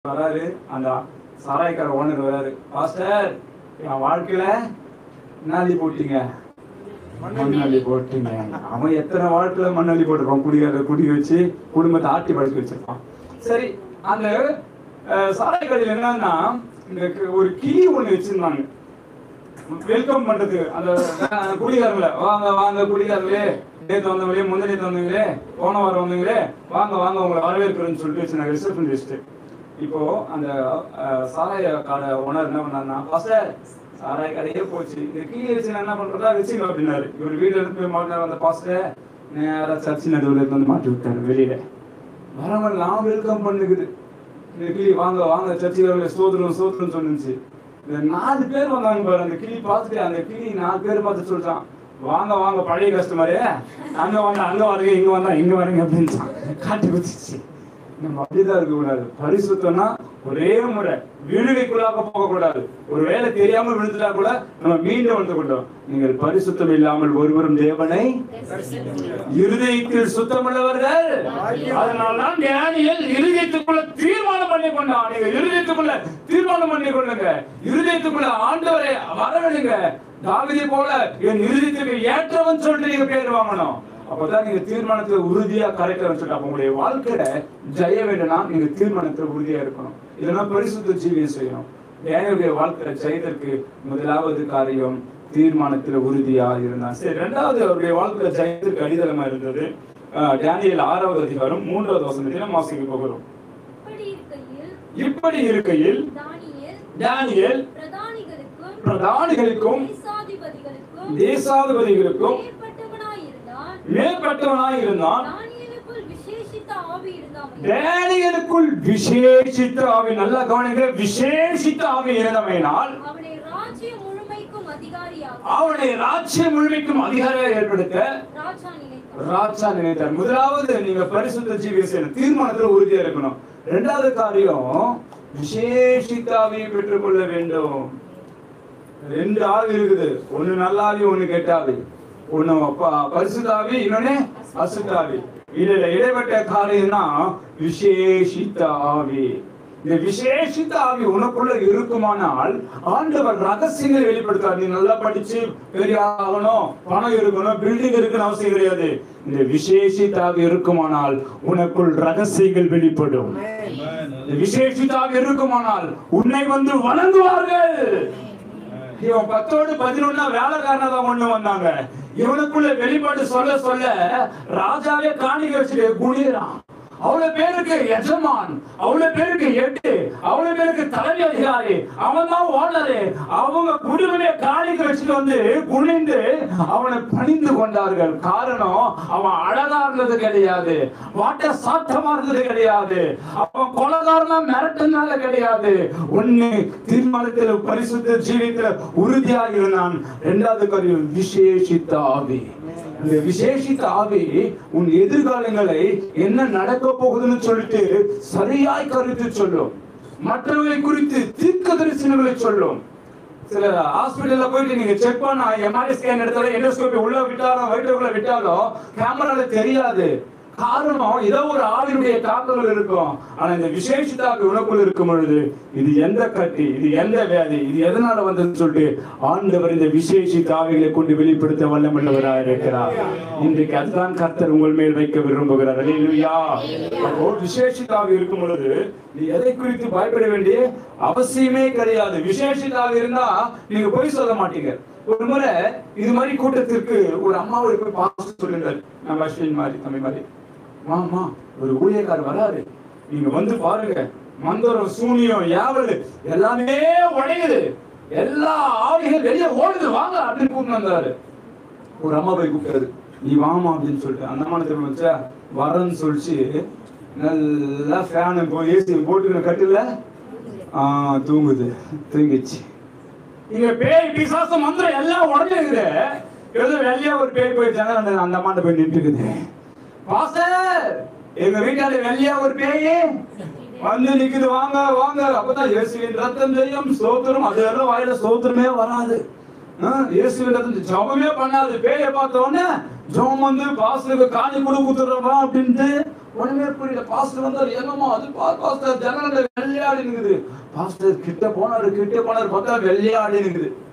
வராரு அந்த சாராயக்கார ஓனர் வராரு பாஸ்டர் என் வாழ்க்கையில என்னாலி போட்டீங்க மண்ணாளி போட்டீங்க அவன் எத்தனை வாழ்க்கையில மண்ணாளி போட்டிருப்பான் குடியார குடி வச்சு குடும்பத்தை ஆட்டி படுக்க வச்சிருப்பான் சரி அந்த அஹ், சாராய கடையில் என்னன்னா இந்த க- ஒரு கிளி ஒண்ணு வச்சிருந்தாங்க வெல்கம் பண்றது அந்த அஹ், குடிகாரங்கள வாங்க வாங்க குடிகாரங்களே நேத்து வந்தவங்களே முந்தின நேத்து வந்தவங்களே போன வாரம் வந்தவங்களே வாங்க வாங்க உங்களை வரவேற்கிறேன்னு சொல்லிட்டு வச்சு ரிசப்ஷன் லிஸ்ட் இப்போ அந்த அஹ், சாராய கடை ஓனர் என்ன பண்ணாருன்னா பாஸ்டர் சாராய கடையே போச்சு இந்த கீழே வச்சு நான் என்ன பண்றதா வச்சுங்க அப்படின்னாரு இவர் வீட்டுல இருந்து போய் மாட்டினார் அந்த பாஸ்டர் நேரா சர்ச்சு நடுவில் இருந்து வந்து மாட்டி விட்டாரு வெளியில வரவெல்லாம் வெல்கம் பண்ணுக்குது இந்த கிளி வாங்க வாங்க சர்ச்சுக்கு சோதரம் சோதரம் சொன்னுச்சு இந்த நாலு பேர் வந்தாங்க பாரு அந்த கிளி பார்த்துட்டு அந்த கிளி நாலு பேர் பார்த்து சொல்றான் வாங்க வாங்க பழைய கஸ்டமரே அங்க வாங்க அங்க வரீங்க இங்க வந்தா இங்க வரீங்க அப்படின்னு காட்டி குதிச்சு நம்ம அப்படிதான் இருக்க கூடாது பரிசுத்தம்னா ஒரே முறை விழுகைக்குள்ளாக போக கூடாது ஒரு வேலை தெரியாம விழுந்துட்டா கூட நம்ம மீண்டும் வந்து கொண்டோம் நீங்கள் பரிசுத்தம் இல்லாமல் ஒருவரும் தேவனை இருதயத்தில் சுத்தமுள்ளவர்கள் அதனால்தான் ஞானிகள் இருதயத்துக்குள்ள தீர்மானம் பண்ணி கொண்டான் நீங்க இருதயத்துக்குள்ள தீர்மானம் பண்ணி கொள்ளுங்க இருதயத்துக்குள்ள ஆண்டவரை வரவிடுங்க தாவிதை போல என் இருதயத்துக்கு ஏற்றவன் சொல்லிட்டு நீங்க பேர் வாங்கணும் அப்பதான் நீங்க தீர்மானத்துல உறுதியா கரெக்டா சொல்லிட்டு அப்ப உங்களுடைய வாழ்க்கையில ஜெய வேண்டும்னா நீங்க தீர்மானத்துல உறுதியா இருக்கணும் இல்லைன்னா பரிசுத்த ஜீவியம் செய்யணும் டேனியலுடைய வாழ்க்கையில ஜெயதற்கு முதலாவது காரியம் தீர்மானத்துல உறுதியா இருந்தான் சரி ரெண்டாவது அவருடைய வாழ்க்கையில ஜெயத்திற்கு அடித்தளமா இருந்தது அஹ், டேனியேல் ஆறாவது அதிகாரம் மூன்றாவது வசனத்தில வாசிக்க போகிறோம் இப்படி இருக்கையில் இப்படி இருக்கையில் தானியேல் டேனியேல் பிரதானிகளுக்கும் பிரதானிகளுக்கும் தேசாதிபதிகளுக்கும் தேசாதிபதிகளுக்கும் மேற்பட்டவனாயிருந்தான் மேற்பட்டவனாய் இருந்தான் தானியேலுக்குள் விசேஷித்த ஆவி இருந்தாமல் டேனியலுக்குள் விசேஷித்த ஆவி நல்லா கவனிங்க விசேஷித்த ஆவி இருந்தமையினால் அவனை ராஜ்யம் முழுமைக்கும் அதிகாரியாக அவனை ராஜ்யம் முழுமைக்கும் அதிகாரியாக ஏற்படுத்த ராஜா நினைத்தான் ராஜா நினைத்தார் முதலாவது நீங்க பரிசுத்த ஜீவிய செய்யணும் தீர்மானத்துல உறுதியா இருக்கணும் ரெண்டாவது காரியம் விசேஷித்த ஆவியை பெற்றுக்கொள்ள வேண்டும் ரெண்டு ஆவி இருக்குது ஒண்ணு நல்ல ஆவி ஒண்ணு கெட்ட ஆவி ஒண்ணு ப- பரிசுத்த ஆவி இன்னொன்னு அசுத்த ஆவி இதுல இடைப்பட்ட காரியம் தான் விசேஷித்த ஆவி இந்த விசேஷித்த ஆவி உனக்குள்ள இருக்குமானால் ஆண்டவர் ரகசியங்களை வெளிப்படுத்தார் நீ நல்லா படிச்சு பெரிய ஆகணும் பணம் இருக்கணும் பில்டிங் இருக்குன்னு அவசியம் கிடையாது இந்த விசேஷித்த ஆவி இருக்குமானால் உனக்குள் ரகசியங்கள் வெளிப்படும் இந்த விசேஷித்த ஆவி இருக்குமானால் உன்னை வந்து வணங்குவார்கள் இவன் பத்தோடு பதினொன்னா வேலைக்காரனா தான் ஒண்ணு வந்தாங்க இவனுக்குள்ள வெளிப்பாடு சொல்ல சொல்ல ராஜாவே காணிக்க வச்சுட்டு குடிறான் அவ்வளவு பேருக்கு எஜமான் அவ்வளவு பேருக்கு எட்டு அவ்வளவு பேருக்கு தலைமை அதிகாரி அவன் தான் ஓனரு அவங்க குடும்பமே காணிக்க வச்சுட்டு வந்து குனிந்து அவனை பணிந்து கொண்டார்கள் காரணம் அவன் அழகா இருந்தது கிடையாது வாட்ட சாட்டமா இருந்தது கிடையாது அவன் கொலகாரனா மிரட்டுனால கிடையாது ஒண்ணு தீர்மானத்தில் பரிசுத்த ஜீவியத்துல உறுதியா இருந்தான் இரண்டாவது காரியம் விசேஷித்த ஆவி இந்த விசேஷித்த ஆவி உன் எதிர்காலங்களை என்ன நடக்க போகுதுன்னு சொல்லிட்டு சரியாய் கருத்து சொல்லும் மற்றவர்களை குறித்து தீர்க்க தரிசனங்களை சொல்லும் சில ஹாஸ்பிடல்ல போயிட்டு நீங்க செக் பண்ணா எம்ஆர்ஐ ஸ்கேன் எடுத்தாலும் எண்டோஸ்கோபி உள்ள விட்டாலும் வயிற்றுக்குள்ள விட்டாலும் கேமரால தெரியாது காரணம் ஏதோ ஒரு ஆவினுடைய தாக்குதல் இருக்கும் ஆனா இந்த விசேஷித்தாக்கு உனக்குள்ள இருக்கும் பொழுது இது எந்த கட்டி இது எந்த வியாதி இது எதனால வந்ததுன்னு சொல்லிட்டு ஆண்டவர் இந்த விசேஷித்த ஆவிகளை கொண்டு வெளிப்படுத்த வல்லமுள்ளவராக இருக்கிறார் இன்றைக்கு அதுதான் கர்த்தர் உங்கள் மேல் வைக்க விரும்புகிறார் அல்லேலூயா அப்போ விசேஷித்த ஆவி இருக்கும் பொழுது நீ எதை குறித்து பயப்பட வேண்டிய அவசியமே கிடையாது விசேஷித்த ஆவி இருந்தா நீங்க போய் சொல்ல மாட்டீங்க ஒரு முறை இது மாதிரி கூட்டத்திற்கு ஒரு அம்மாவை போய் பார்த்து சொல்லுங்கள் நம்ம அஸ்வின் மாதிரி தம்பி மாதிரி மாமா ஒரு ஊழியக்காரர் வராரு நீங்க வந்து பாருங்க மந்திரம் சூனியம் யாவல் எல்லாமே உடையுது எல்லா ஆவிகள் வெளியே ஓடுது வாங்க அப்படின்னு கூப்பிட்டு வந்தாரு ஒரு அம்மா போய் கூப்பிட்டாரு நீ வாமா அப்படின்னு சொல்லிட்டு அந்த அம்மா திரும்ப வச்சா வரேன்னு சொல்லிச்சு நல்லா ஃபேனு போய் ஏசி போட்டு கட்டுல ஆ தூங்குது தூங்கிச்சு இங்க பேய் பிசாசம் மந்திரம் எல்லாம் உடஞ்சிருக்குது ஏதோ வெள்ளையா ஒரு பேய் போய் ஜன்னல் அந்த அந்த அம்மாண்ட போய் நின்றுக்குது பாஸ்டர் எங்க வீட்டால வெள்ளையா ஒரு பேய் வந்து நிக்குது வாங்க வாங்க அப்பதான் இயேசுவின் ரத்தம் தெரியும் ஸ்தோத்திரம் அது எல்லாம் வாயில ஸ்தோத்திரமே வராது ஆ, இயேசுவின் ரத்தம் ஜெபமே பண்ணாது பேயை பார்த்த உடனே ஜெபம் வந்து பாஸ்டருக்கு காணி கொடு குத்துறவா அப்படின்ட்டு ஒண்ணுமே புரியல பாஸ்டர் வந்தார் என்னமோ அது பா- பாஸ்டர் ஜனங்கள் வெள்ளையாடி நிக்குது பாஸ்டர் கிட்ட போனாரு கிட்ட போனாரு பார்த்தா வெள்ளையாடி நிக்குது